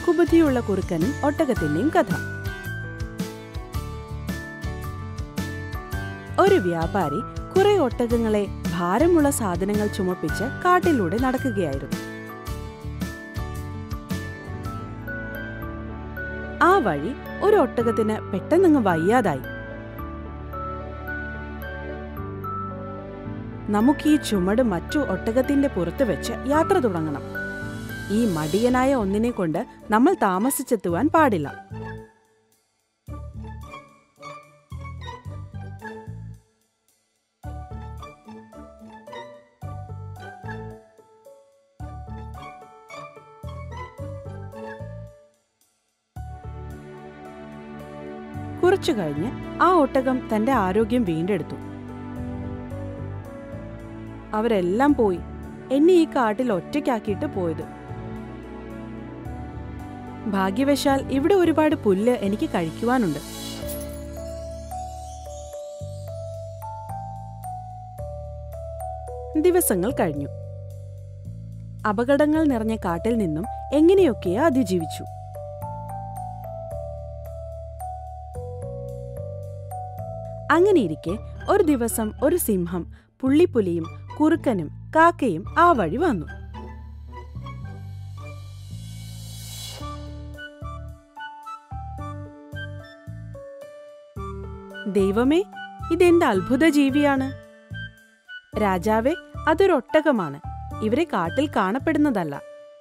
ബഹുബുദ്ധിയുള്ള കുറുക്കനും ഒട്ടകത്തിന്റെയും കഥ ഒരു വ്യാപാരി കുറെ ഒട്ടകങ്ങളെ ഭാരമുള്ള സാധനങ്ങൾ ചുമപ്പിച്ച് കാട്ടിലൂടെ നടക്കുകയായിരുന്നു ആ വഴി ഒരു ഒട്ടകത്തിന് പെട്ടെന്നങ്ങ് വയ്യാതായി നമുക്ക് ഈ ചുമട് മറ്റു ഒട്ടകത്തിന്റെ പുറത്ത് വെച്ച് യാത്ര തുടങ്ങണം ഈ മടിയനായ ഒന്നിനെ കൊണ്ട് നമ്മൾ താമസിച്ചെത്തുവാൻ പാടില്ല കുറച്ചു കഴിഞ്ഞ് ആ ഒട്ടകം തന്റെ ആരോഗ്യം വീണ്ടെടുത്തു അവരെല്ലാം പോയി എന്നെ ഈ കാട്ടിൽ ഒറ്റയ്ക്കാക്കിയിട്ട് പോയത് ഭാഗ്യവശാൽ ഇവിടെ ഒരുപാട് പുല്ല് എനിക്ക് കഴിക്കുവാനുണ്ട് ദിവസങ്ങൾ കഴിഞ്ഞു അപകടങ്ങൾ നിറഞ്ഞ കാട്ടിൽ നിന്നും എങ്ങനെയൊക്കെയോ അതിജീവിച്ചു അങ്ങനെയിരിക്കെ ഒരു ദിവസം ഒരു സിംഹം പുള്ളിപ്പുലിയും കുറുക്കനും കാക്കയും ആ വഴി വന്നു ദൈവമേ ഇതെന്ത് അത്ഭുത ജീവിയാണ് രാജാവേ അതൊരൊട്ടകമാണ് ഇവരെ കാട്ടിൽ കാണപ്പെടുന്നതല്ല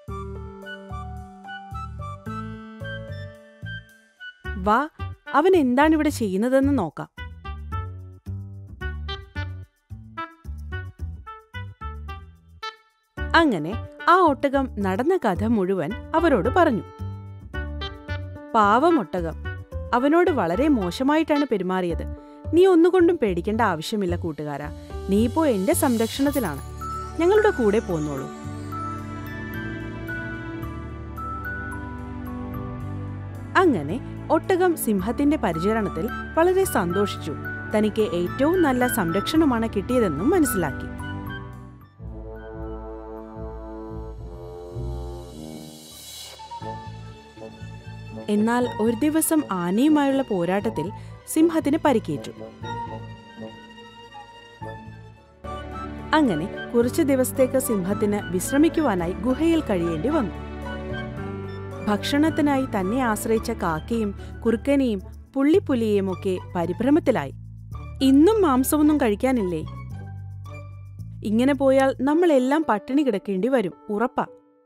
വാ അവൻ എന്താണ് ഇവിടെ ചെയ്യുന്നതെന്ന് നോക്കാം അങ്ങനെ ആ ഒട്ടകം നടന്ന കഥ മുഴുവൻ അവരോട് പറഞ്ഞു പാവം ഒട്ടകം അവനോട് വളരെ മോശമായിട്ടാണ് പെരുമാറിയത് നീ ഒന്നുകൊണ്ടും പേടിക്കേണ്ട ആവശ്യമില്ല കൂട്ടുകാരാ നീ ഇപ്പോ എന്റെ സംരക്ഷണത്തിലാണ് ഞങ്ങളുടെ കൂടെ പോന്നോളൂ അങ്ങനെ ഒട്ടകം സിംഹത്തിന്റെ പരിചരണത്തിൽ വളരെ സന്തോഷിച്ചു തനിക്ക് ഏറ്റവും നല്ല സംരക്ഷണമാണ് കിട്ടിയതെന്നും മനസ്സിലാക്കി എന്നാൽ ഒരു ദിവസം ആനയുമായുള്ള പോരാട്ടത്തിൽ സിംഹത്തിന് പരിക്കേറ്റു അങ്ങനെ കുറച്ചു ദിവസത്തേക്ക് സിംഹത്തിന് വിശ്രമിക്കുവാനായി ഗുഹയിൽ കഴിയേണ്ടി വന്നു ഭക്ഷണത്തിനായി തന്നെ ആശ്രയിച്ച കാക്കയും കുറുക്കനെയും പുള്ളിപ്പുലിയെയും ഒക്കെ പരിഭ്രമത്തിലായി ഇന്നും മാംസമൊന്നും കഴിക്കാനില്ലേ ഇങ്ങനെ പോയാൽ നമ്മളെല്ലാം പട്ടിണി കിടക്കേണ്ടി വരും ഉറപ്പാ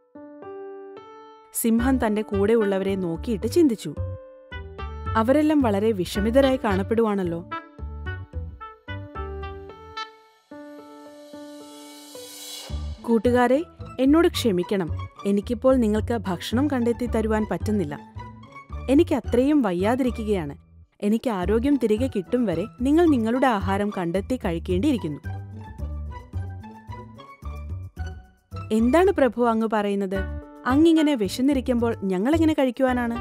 സിംഹം തന്റെ കൂടെയുള്ളവരെ നോക്കിയിട്ട് ചിന്തിച്ചു അവരെല്ലാം വളരെ വിഷമിതരായി കാണപ്പെടുവാണല്ലോ കൂട്ടുകാരെ എന്നോട് ക്ഷമിക്കണം എനിക്കിപ്പോൾ നിങ്ങൾക്ക് ഭക്ഷണം കണ്ടെത്തി തരുവാൻ പറ്റുന്നില്ല എനിക്ക് അത്രയും വയ്യാതിരിക്കുകയാണ് എനിക്ക് ആരോഗ്യം തിരികെ കിട്ടും വരെ നിങ്ങൾ നിങ്ങളുടെ ആഹാരം കണ്ടെത്തി കഴിക്കേണ്ടിയിരിക്കുന്നു എന്താണ് പ്രഭു അങ്ങ് പറയുന്നത് അങ്ങിങ്ങനെ വിശന്നിരിക്കുമ്പോൾ ഞങ്ങളെങ്ങനെ കഴിക്കുവാനാണ്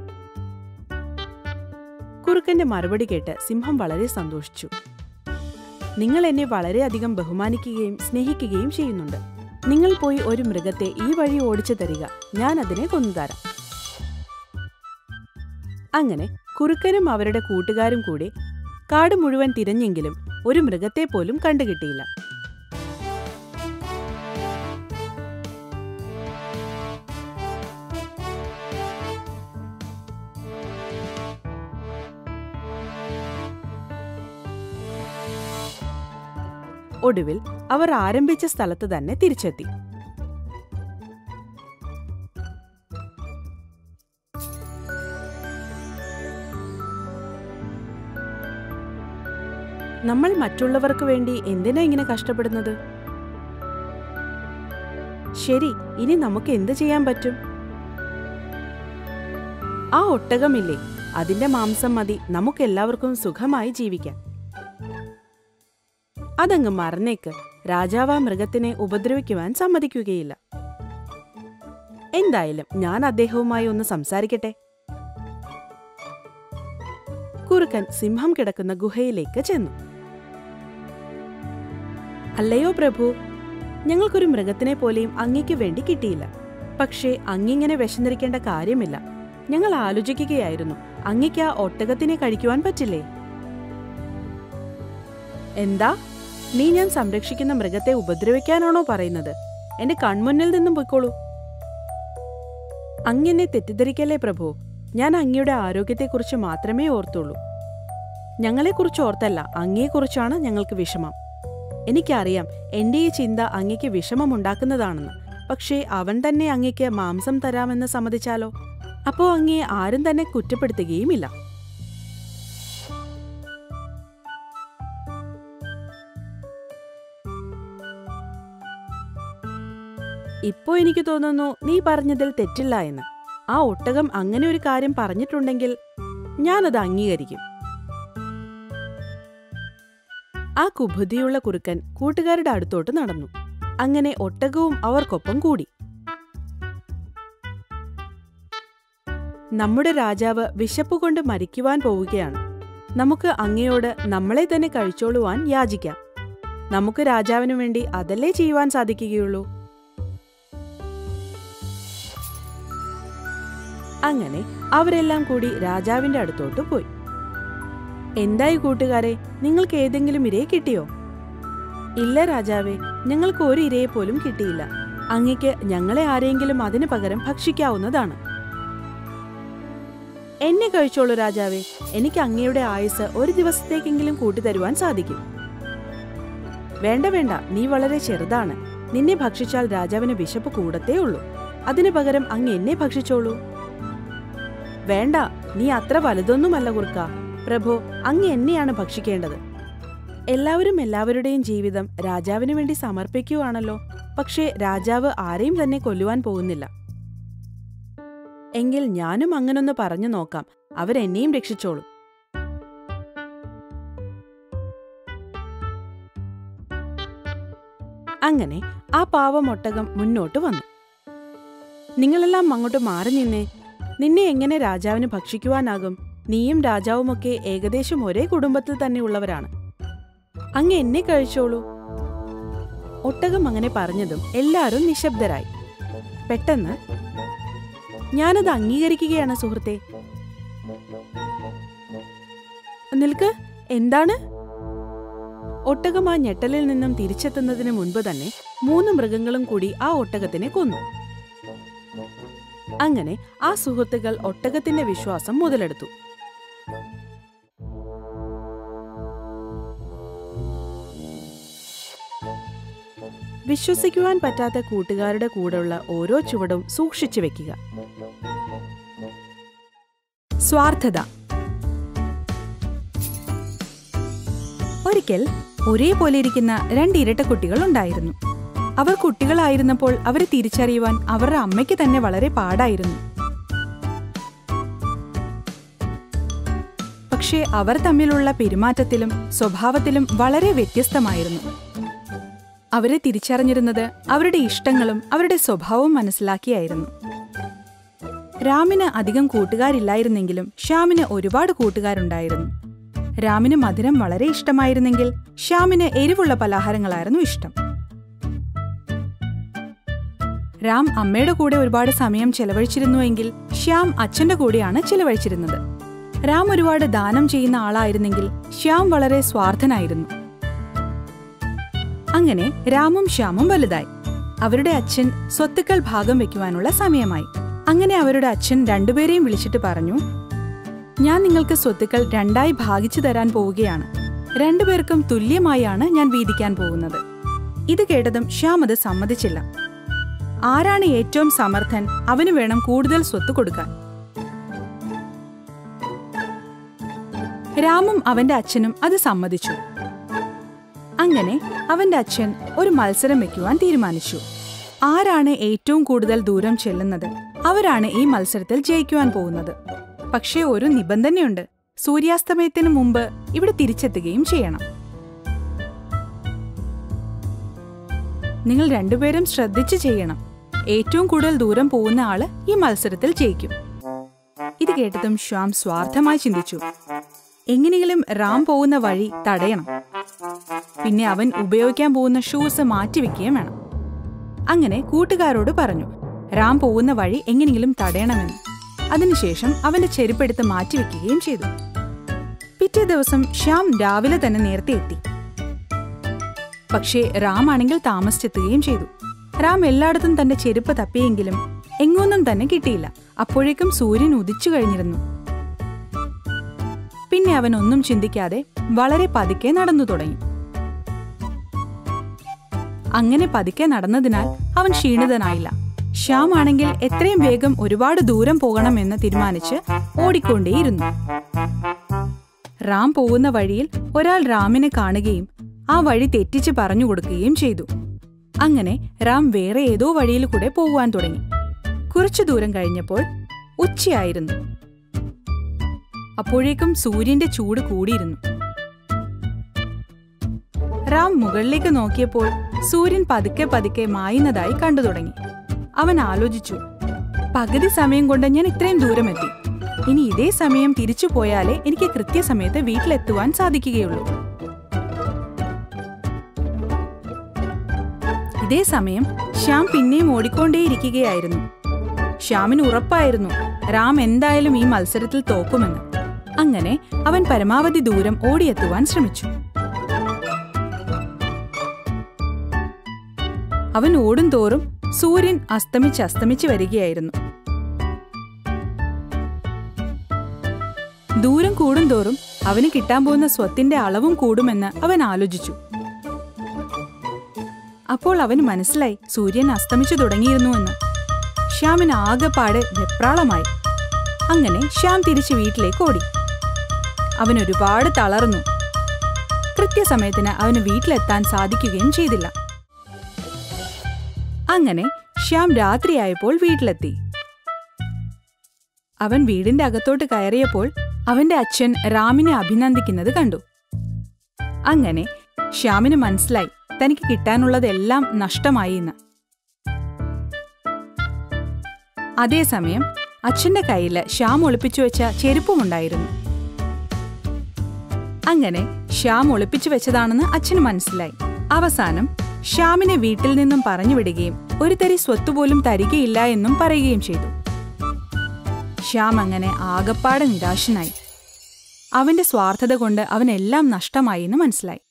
കുറുക്കന്റെ മറുപടി കേട്ട് സിംഹം വളരെ സന്തോഷിച്ചു നിങ്ങൾ എന്നെ വളരെയധികം ബഹുമാനിക്കുകയും സ്നേഹിക്കുകയും ചെയ്യുന്നുണ്ട് നിങ്ങൾ പോയി ഒരു മൃഗത്തെ ഈ വഴി ഓടിച്ചു തരിക ഞാൻ അതിനെ കൊന്നുതരാം അങ്ങനെ കുറുക്കനും അവരുടെ കൂട്ടുകാരും കൂടി കാട് മുഴുവൻ തിരഞ്ഞെങ്കിലും ഒരു മൃഗത്തെ പോലും കണ്ടുകിട്ടിയില്ല ഒടുവിൽ അവർ ആരംഭിച്ച സ്ഥലത്ത് തന്നെ തിരിച്ചെത്തി നമ്മൾ മറ്റുള്ളവർക്ക് വേണ്ടി എന്തിനാ ഇങ്ങനെ കഷ്ടപ്പെടുന്നത് ശരി ഇനി നമുക്ക് എന്ത് ചെയ്യാൻ പറ്റും ആ ഒട്ടകമില്ലേ അതിന്റെ മാംസം മതി നമുക്കെല്ലാവർക്കും സുഖമായി ജീവിക്കാൻ അതങ്ങ് മറന്നേക്ക് രാജാവ് ആ മൃഗത്തിനെ ഉപദ്രവിക്കുവാൻ സമ്മതിക്കുകയില്ല എന്തായാലും ഞാൻ അദ്ദേഹവുമായി ഒന്ന് സംസാരിക്കട്ടെ കുറുക്കൻ സിംഹം കിടക്കുന്ന ഗുഹയിലേക്ക് ചെന്നു അല്ലയോ പ്രഭു ഞങ്ങൾക്കൊരു മൃഗത്തിനെ പോലെയും അങ്ങയ്ക്ക് വേണ്ടി കിട്ടിയില്ല പക്ഷേ അങ്ങിങ്ങനെ വിശന്നിരിക്കേണ്ട കാര്യമില്ല ഞങ്ങൾ ആലോചിക്കുകയായിരുന്നു അങ്ങയ്ക്ക് ആ ഒട്ടകത്തിനെ കഴിക്കുവാൻ പറ്റില്ലേ എന്താ നീ ഞാൻ സംരക്ഷിക്കുന്ന മൃഗത്തെ ഉപദ്രവിക്കാനാണോ പറയുന്നത് എന്റെ കൺമുന്നിൽ നിന്നും പൊയ്ക്കോളൂ അങ്ങനെ തെറ്റിദ്ധരിക്കല്ലേ പ്രഭു ഞാൻ അങ്ങയുടെ ആരോഗ്യത്തെക്കുറിച്ച് മാത്രമേ ഓർത്തുള്ളൂ ഞങ്ങളെക്കുറിച്ച് ഓർത്തല്ല അങ്ങയെക്കുറിച്ചാണ് ഞങ്ങൾക്ക് വിഷമം എനിക്കറിയാം എന്റെ ഈ ചിന്ത അങ്ങയ്ക്ക് വിഷമമുണ്ടാക്കുന്നതാണെന്ന് പക്ഷേ അവൻ തന്നെ അങ്ങയ്ക്ക് മാംസം തരാമെന്ന് സമ്മതിച്ചാലോ അപ്പോ അങ്ങയെ ആരും തന്നെ കുറ്റപ്പെടുത്തുകയുമില്ല ഇപ്പോ എനിക്ക് തോന്നുന്നു നീ പറഞ്ഞതിൽ തെറ്റില്ല എന്ന് ആ ഒട്ടകം അങ്ങനെ ഒരു കാര്യം പറഞ്ഞിട്ടുണ്ടെങ്കിൽ ഞാനത് അംഗീകരിക്കും ആ കുബുദ്ധിയുള്ള കുറുക്കൻ കൂട്ടുകാരുടെ അടുത്തോട്ട് നടന്നു അങ്ങനെ ഒട്ടകവും അവർക്കൊപ്പം കൂടി നമ്മുടെ രാജാവ് വിശപ്പുകൊണ്ട് മരിക്കുവാൻ പോവുകയാണ് നമുക്ക് അങ്ങയോട് നമ്മളെ തന്നെ കഴിച്ചോളുവാൻ യാചിക്കാം നമുക്ക് രാജാവിനു വേണ്ടി അതല്ലേ ചെയ്യുവാൻ സാധിക്കുകയുള്ളൂ അങ്ങനെ അവരെല്ലാം കൂടി രാജാവിന്റെ അടുത്തോട്ട് പോയി എന്തായി കൂട്ടുകാരെ നിങ്ങൾക്ക് ഏതെങ്കിലും ഇരയെ കിട്ടിയോ ഇല്ല രാജാവേ ഞങ്ങൾക്ക് ഒരു ഇരയെ പോലും കിട്ടിയില്ല അങ്ങയ്ക്ക് ഞങ്ങളെ ആരെങ്കിലും അതിനു പകരം ഭക്ഷിക്കാവുന്നതാണ് എന്നെ കഴിച്ചോളൂ രാജാവേ എനിക്ക് അങ്ങയുടെ ആയുസ് ഒരു ദിവസത്തേക്കെങ്കിലും കൂട്ടിത്തരുവാൻ സാധിക്കും വേണ്ട വേണ്ട നീ വളരെ ചെറുതാണ് നിന്നെ ഭക്ഷിച്ചാൽ രാജാവിന് വിശപ്പ് കൂടത്തേ ഉള്ളൂ അതിനു പകരം അങ്ങ് എന്നെ ഭക്ഷിച്ചോളൂ വേണ്ട നീ അത്ര വലുതൊന്നുമല്ല കുറുക്ക പ്രഭു അങ്ങ് എന്നെയാണ് ഭക്ഷിക്കേണ്ടത് എല്ലാവരും എല്ലാവരുടെയും ജീവിതം രാജാവിനു വേണ്ടി സമർപ്പിക്കുകയാണല്ലോ പക്ഷേ രാജാവ് ആരെയും തന്നെ കൊല്ലുവാൻ പോകുന്നില്ല എങ്കിൽ ഞാനും അങ്ങനൊന്ന് പറഞ്ഞു നോക്കാം അവരെന്നെയും രക്ഷിച്ചോളും അങ്ങനെ ആ പാവം ഒട്ടകം മുന്നോട്ട് വന്നു നിങ്ങളെല്ലാം അങ്ങോട്ട് മാറി നിന്നേ നിന്നെ എങ്ങനെ രാജാവിന് ഭക്ഷിക്കുവാനാകും നീയും രാജാവുമൊക്കെ ഏകദേശം ഒരേ കുടുംബത്തിൽ തന്നെ ഉള്ളവരാണ് അങ്ങ് എന്നെ കഴിച്ചോളൂ ഒട്ടകം അങ്ങനെ പറഞ്ഞതും എല്ലാവരും നിശബ്ദരായി പെട്ടെന്ന് ഞാനത് അംഗീകരിക്കുകയാണ് സുഹൃത്തെ നിൽക്ക് എന്താണ് ഒട്ടകം ആ ഞെട്ടലിൽ നിന്നും തിരിച്ചെത്തുന്നതിന് മുൻപ് തന്നെ മൂന്ന് മൃഗങ്ങളും കൂടി ആ ഒട്ടകത്തിനെ കൊന്നു അങ്ങനെ ആ സുഹൃത്തുക്കൾ ഒട്ടകത്തിന്റെ വിശ്വാസം മുതലെടുത്തു വിശ്വസിക്കുവാൻ പറ്റാത്ത കൂട്ടുകാരുടെ കൂടെയുള്ള ഓരോ ചുവടും സൂക്ഷിച്ചു വെക്കുക സ്വാർത്ഥത ഒരിക്കൽ ഒരേപോലെ ഇരിക്കുന്ന രണ്ട് ഇരട്ടക്കുട്ടികൾ ഉണ്ടായിരുന്നു അവർ കുട്ടികളായിരുന്നപ്പോൾ അവരെ തിരിച്ചറിയുവാൻ അവരുടെ അമ്മയ്ക്ക് തന്നെ വളരെ പാടായിരുന്നു പക്ഷേ അവർ തമ്മിലുള്ള പെരുമാറ്റത്തിലും സ്വഭാവത്തിലും വളരെ വ്യത്യസ്തമായിരുന്നു അവരെ തിരിച്ചറിഞ്ഞിരുന്നത് അവരുടെ ഇഷ്ടങ്ങളും അവരുടെ സ്വഭാവവും മനസ്സിലാക്കിയായിരുന്നു രാമിന് അധികം കൂട്ടുകാരില്ലായിരുന്നെങ്കിലും ശ്യാമിന് ഒരുപാട് കൂട്ടുകാരുണ്ടായിരുന്നു രാമിന് മധുരം വളരെ ഇഷ്ടമായിരുന്നെങ്കിൽ ശ്യാമിന് എരിവുള്ള പലഹാരങ്ങളായിരുന്നു ഇഷ്ടം രാം അമ്മയുടെ കൂടെ ഒരുപാട് സമയം ചെലവഴിച്ചിരുന്നുവെങ്കിൽ ശ്യാം അച്ഛന്റെ കൂടെയാണ് ചെലവഴിച്ചിരുന്നത് രാം ഒരുപാട് ദാനം ചെയ്യുന്ന ആളായിരുന്നെങ്കിൽ ശ്യാം വളരെ സ്വാർത്ഥനായിരുന്നു അങ്ങനെ രാമും ശ്യാമും വലുതായി അവരുടെ അച്ഛൻ സ്വത്തുക്കൾ ഭാഗം വെക്കുവാനുള്ള സമയമായി അങ്ങനെ അവരുടെ അച്ഛൻ രണ്ടുപേരെയും വിളിച്ചിട്ട് പറഞ്ഞു ഞാൻ നിങ്ങൾക്ക് സ്വത്തുക്കൾ രണ്ടായി ഭാഗിച്ചു തരാൻ പോവുകയാണ് രണ്ടുപേർക്കും തുല്യമായാണ് ഞാൻ വീതിക്കാൻ പോകുന്നത് ഇത് കേട്ടതും ശ്യാം അത് സമ്മതിച്ചില്ല ആരാണ് ഏറ്റവും സമർത്ഥൻ അവന് വേണം കൂടുതൽ സ്വത്ത് കൊടുക്കാൻ രാമും അവന്റെ അച്ഛനും അത് സമ്മതിച്ചു അങ്ങനെ അവന്റെ അച്ഛൻ ഒരു മത്സരം വെക്കുവാൻ തീരുമാനിച്ചു ആരാണ് ഏറ്റവും കൂടുതൽ ദൂരം ചെല്ലുന്നത് അവരാണ് ഈ മത്സരത്തിൽ ജയിക്കുവാൻ പോകുന്നത് പക്ഷേ ഒരു നിബന്ധനയുണ്ട് സൂര്യാസ്തമയത്തിന് മുമ്പ് ഇവിടെ തിരിച്ചെത്തുകയും ചെയ്യണം നിങ്ങൾ രണ്ടുപേരും ശ്രദ്ധിച്ച് ചെയ്യണം ഏറ്റവും കൂടുതൽ ദൂരം പോകുന്ന ആള് ഈ മത്സരത്തിൽ ജയിക്കും ഇത് കേട്ടതും ശ്യാം സ്വാർത്ഥമായി ചിന്തിച്ചു എങ്ങനെയെങ്കിലും റാം പോകുന്ന വഴി തടയണം പിന്നെ അവൻ ഉപയോഗിക്കാൻ പോകുന്ന ഷൂസ് മാറ്റിവെക്കുകയും വേണം അങ്ങനെ കൂട്ടുകാരോട് പറഞ്ഞു റാം പോകുന്ന വഴി എങ്ങനെയെങ്കിലും തടയണമെന്ന് അതിനുശേഷം അവന്റെ ചെരുപ്പെടുത്ത് മാറ്റിവെക്കുകയും ചെയ്തു പിറ്റേ ദിവസം ശ്യാം രാവിലെ തന്നെ നേരത്തെ എത്തി പക്ഷേ റാം ആണെങ്കിൽ താമസിച്ചെത്തുകയും ചെയ്തു റാം എല്ലായിടത്തും തന്റെ ചെരുപ്പ് തപ്പിയെങ്കിലും എങ്ങൊന്നും തന്നെ കിട്ടിയില്ല അപ്പോഴേക്കും സൂര്യൻ ഉദിച്ചു കഴിഞ്ഞിരുന്നു പിന്നെ അവൻ ഒന്നും ചിന്തിക്കാതെ വളരെ പതുക്കെ നടന്നു തുടങ്ങി അങ്ങനെ പതുക്കെ നടന്നതിനാൽ അവൻ ക്ഷീണിതനായില്ല ശ്യാം ആണെങ്കിൽ എത്രയും വേഗം ഒരുപാട് ദൂരം പോകണമെന്ന് തീരുമാനിച്ച് ഓടിക്കൊണ്ടേയിരുന്നു റാം പോകുന്ന വഴിയിൽ ഒരാൾ റാമിനെ കാണുകയും ആ വഴി തെറ്റിച്ച് പറഞ്ഞു കൊടുക്കുകയും ചെയ്തു അങ്ങനെ റാം വേറെ ഏതോ വഴിയിൽ കൂടെ പോകുവാൻ തുടങ്ങി കുറച്ചു ദൂരം കഴിഞ്ഞപ്പോൾ ഉച്ചയായിരുന്നു അപ്പോഴേക്കും സൂര്യന്റെ ചൂട് കൂടിയിരുന്നു റാം മുകളിലേക്ക് നോക്കിയപ്പോൾ സൂര്യൻ പതുക്കെ പതുക്കെ മായുന്നതായി കണ്ടു തുടങ്ങി അവൻ ആലോചിച്ചു പകുതി സമയം കൊണ്ട് ഞാൻ ഇത്രയും ദൂരം എത്തി ഇനി ഇതേ സമയം തിരിച്ചു പോയാലേ എനിക്ക് കൃത്യസമയത്ത് വീട്ടിലെത്തുവാൻ സാധിക്കുകയുള്ളൂ ഇതേ സമയം ശ്യാം പിന്നെയും ഓടിക്കൊണ്ടേയിരിക്കുകയായിരുന്നു ശ്യാമിന് ഉറപ്പായിരുന്നു റാം എന്തായാലും ഈ മത്സരത്തിൽ തോക്കുമെന്ന് അങ്ങനെ അവൻ പരമാവധി ദൂരം ഓടിയെത്തുവാൻ ശ്രമിച്ചു അവൻ ഓടും തോറും സൂര്യൻ അസ്തമിച്ച് അസ്തമിച്ച് വരികയായിരുന്നു ദൂരം കൂടുന്തോറും അവന് കിട്ടാൻ പോകുന്ന സ്വത്തിന്റെ അളവും കൂടുമെന്ന് അവൻ ആലോചിച്ചു അപ്പോൾ അവന് മനസ്സിലായി സൂര്യൻ അസ്തമിച്ചു തുടങ്ങിയിരുന്നുവെന്ന് ശ്യാമിന് ആകെപ്പാടെ വെപ്രാളമായി അങ്ങനെ ശ്യാം തിരിച്ച് വീട്ടിലേക്ക് ഓടി അവൻ ഒരുപാട് തളർന്നു കൃത്യസമയത്തിന് അവന് വീട്ടിലെത്താൻ സാധിക്കുകയും ചെയ്തില്ല അങ്ങനെ ശ്യാം രാത്രിയായപ്പോൾ വീട്ടിലെത്തി അവൻ വീടിന്റെ അകത്തോട്ട് കയറിയപ്പോൾ അവന്റെ അച്ഛൻ റാമിനെ അഭിനന്ദിക്കുന്നത് കണ്ടു അങ്ങനെ ശ്യാമിന് മനസ്സിലായി തനിക്ക് കിട്ടാനുള്ളതെല്ലാം നഷ്ടമായി എന്ന് അതേസമയം അച്ഛന്റെ കയ്യില് ശ്യാം ഒളിപ്പിച്ചു വെച്ച ചെരുപ്പുമുണ്ടായിരുന്നു അങ്ങനെ ശ്യാം ഒളിപ്പിച്ചു വെച്ചതാണെന്ന് അച്ഛന് മനസ്സിലായി അവസാനം ശ്യാമിനെ വീട്ടിൽ നിന്നും പറഞ്ഞു വിടുകയും ഒരു തരി സ്വത്തുപോലും തരികയില്ല എന്നും പറയുകയും ചെയ്തു ശ്യാം അങ്ങനെ ആകപ്പാടെ നിരാശനായി അവന്റെ സ്വാർത്ഥത കൊണ്ട് അവനെല്ലാം നഷ്ടമായി എന്ന് മനസ്സിലായി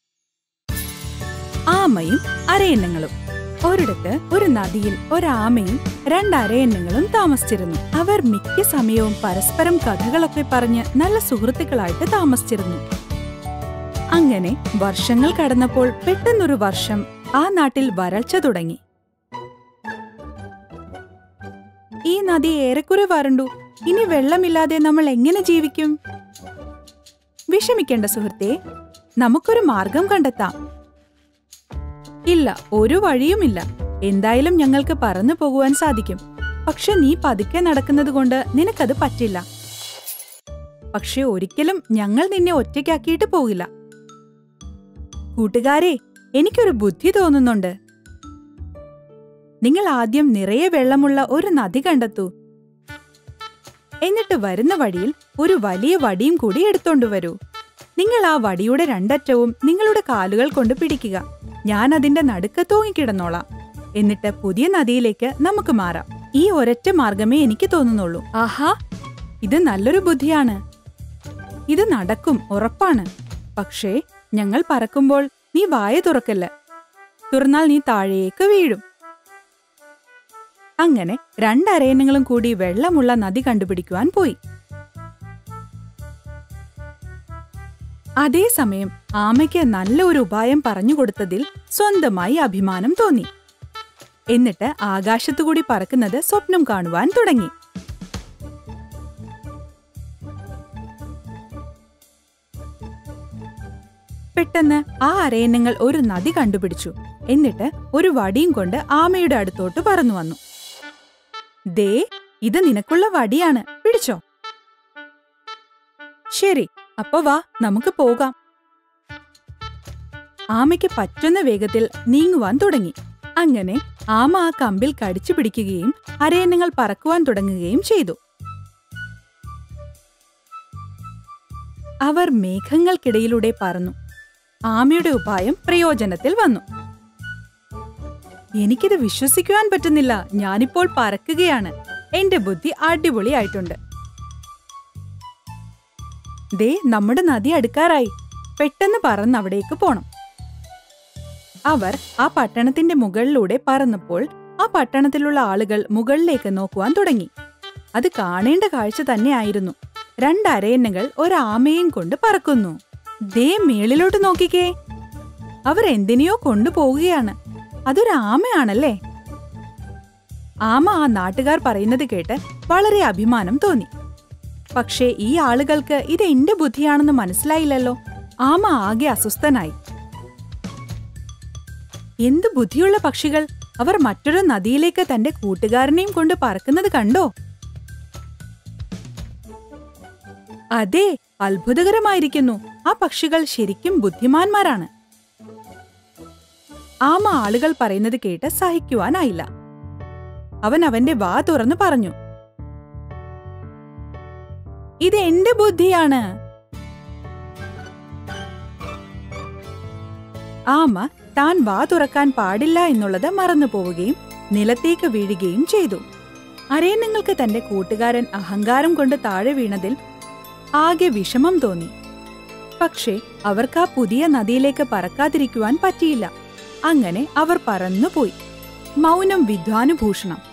ആമയും അരയന്നങ്ങളും ഒരിടത്ത് ഒരു നദിയിൽ ഒരാമയും രണ്ട് അരയന്നങ്ങളും താമസിച്ചിരുന്നു അവർ മിക്ക സമയവും പരസ്പരം കഥകളൊക്കെ പറഞ്ഞ് നല്ല സുഹൃത്തുക്കളായിട്ട് താമസിച്ചിരുന്നു അങ്ങനെ വർഷങ്ങൾ കടന്നപ്പോൾ പെട്ടെന്നൊരു വർഷം ആ നാട്ടിൽ വരൾച്ച തുടങ്ങി ഈ നദി ഏറെക്കുറെ വരണ്ടു ഇനി വെള്ളമില്ലാതെ നമ്മൾ എങ്ങനെ ജീവിക്കും വിഷമിക്കേണ്ട സുഹൃത്തെ നമുക്കൊരു മാർഗം കണ്ടെത്താം ഇല്ല ഒരു വഴിയുമില്ല എന്തായാലും ഞങ്ങൾക്ക് പറന്നു പോകുവാൻ സാധിക്കും പക്ഷെ നീ പതുക്കെ നടക്കുന്നത് കൊണ്ട് നിനക്കത് പറ്റില്ല പക്ഷെ ഒരിക്കലും ഞങ്ങൾ നിന്നെ ഒറ്റയ്ക്കാക്കിയിട്ട് പോകില്ല കൂട്ടുകാരെ എനിക്കൊരു ബുദ്ധി തോന്നുന്നുണ്ട് നിങ്ങൾ ആദ്യം നിറയെ വെള്ളമുള്ള ഒരു നദി കണ്ടെത്തൂ എന്നിട്ട് വരുന്ന വഴിയിൽ ഒരു വലിയ വടിയും കൂടി എടുത്തോണ്ടു വരൂ നിങ്ങൾ ആ വടിയുടെ രണ്ടറ്റവും നിങ്ങളുടെ കാലുകൾ കൊണ്ട് പിടിക്കുക ഞാൻ അതിന്റെ നടുക്ക് തൂങ്ങിക്കിടന്നോളാം എന്നിട്ട് പുതിയ നദിയിലേക്ക് നമുക്ക് മാറാം ഈ ഒരൊറ്റ മാർഗമേ എനിക്ക് തോന്നുന്നുള്ളൂ ആഹാ ഇത് നല്ലൊരു ബുദ്ധിയാണ് ഇത് നടക്കും ഉറപ്പാണ് പക്ഷേ ഞങ്ങൾ പറക്കുമ്പോൾ നീ വായ തുറക്കല്ല തുറന്നാൽ നീ താഴേക്ക് വീഴും അങ്ങനെ രണ്ടരയന്നങ്ങളും കൂടി വെള്ളമുള്ള നദി കണ്ടുപിടിക്കുവാൻ പോയി അതേസമയം ആമയ്ക്ക് നല്ല ഒരു ഉപായം പറഞ്ഞുകൊടുത്തതിൽ സ്വന്തമായി അഭിമാനം തോന്നി എന്നിട്ട് ആകാശത്തുകൂടി പറക്കുന്നത് സ്വപ്നം കാണുവാൻ തുടങ്ങി പെട്ടെന്ന് ആ അരയന്നങ്ങൾ ഒരു നദി കണ്ടുപിടിച്ചു എന്നിട്ട് ഒരു വടിയും കൊണ്ട് ആമയുടെ അടുത്തോട്ട് പറന്നു വന്നു ദേ ഇത് നിനക്കുള്ള വടിയാണ് പിടിച്ചോ ശരി അപ്പൊ വാ നമുക്ക് പോകാം ആമയ്ക്ക് പറ്റുന്ന വേഗത്തിൽ നീങ്ങുവാൻ തുടങ്ങി അങ്ങനെ ആമ ആ കമ്പിൽ കടിച്ചു പിടിക്കുകയും അരയന്നങ്ങൾ പറക്കുവാൻ തുടങ്ങുകയും ചെയ്തു അവർ മേഘങ്ങൾക്കിടയിലൂടെ പറന്നു ആമയുടെ ഉപായം പ്രയോജനത്തിൽ വന്നു എനിക്കിത് വിശ്വസിക്കുവാൻ പറ്റുന്നില്ല ഞാനിപ്പോൾ പറക്കുകയാണ് എന്റെ ബുദ്ധി അടിപൊളിയായിട്ടുണ്ട് ദേ നമ്മുടെ നദി അടുക്കാറായി പെട്ടെന്ന് പറന്ന് അവിടേക്ക് പോണം അവർ ആ പട്ടണത്തിന്റെ മുകളിലൂടെ പറന്നപ്പോൾ ആ പട്ടണത്തിലുള്ള ആളുകൾ മുകളിലേക്ക് നോക്കുവാൻ തുടങ്ങി അത് കാണേണ്ട കാഴ്ച തന്നെയായിരുന്നു രണ്ടരയന്നകൾ ഒരാമയും കൊണ്ട് പറക്കുന്നു ദേ മേളിലോട്ട് നോക്കിക്കേ അവർ എന്തിനെയോ കൊണ്ടുപോവുകയാണ് അതൊരു ആമയാണല്ലേ ആമ ആ നാട്ടുകാർ പറയുന്നത് കേട്ട് വളരെ അഭിമാനം തോന്നി പക്ഷേ ഈ ആളുകൾക്ക് ഇത് എന്റെ ബുദ്ധിയാണെന്ന് മനസ്സിലായില്ലല്ലോ ആമ ആകെ അസ്വസ്ഥനായി എന്ത് ബുദ്ധിയുള്ള പക്ഷികൾ അവർ മറ്റൊരു നദിയിലേക്ക് തന്റെ കൂട്ടുകാരനെയും കൊണ്ട് പറക്കുന്നത് കണ്ടോ അതെ അത്ഭുതകരമായിരിക്കുന്നു ആ പക്ഷികൾ ശരിക്കും ബുദ്ധിമാന്മാരാണ് ആമ ആളുകൾ പറയുന്നത് കേട്ട് സഹിക്കുവാനായില്ല അവൻ അവന്റെ വാ തുറന്നു പറഞ്ഞു ഇത് എന്റെ ബുദ്ധിയാണ് ആമ താൻ വാ തുറക്കാൻ പാടില്ല എന്നുള്ളത് മറന്നു പോവുകയും നിലത്തേക്ക് വീഴുകയും ചെയ്തു അരേ നിങ്ങൾക്ക് തന്റെ കൂട്ടുകാരൻ അഹങ്കാരം കൊണ്ട് താഴെ വീണതിൽ ആകെ വിഷമം തോന്നി പക്ഷേ അവർക്ക് ആ പുതിയ നദിയിലേക്ക് പറക്കാതിരിക്കുവാൻ പറ്റിയില്ല അങ്ങനെ അവർ പറന്നുപോയി മൗനം വിദ്വാനുഭൂഷണം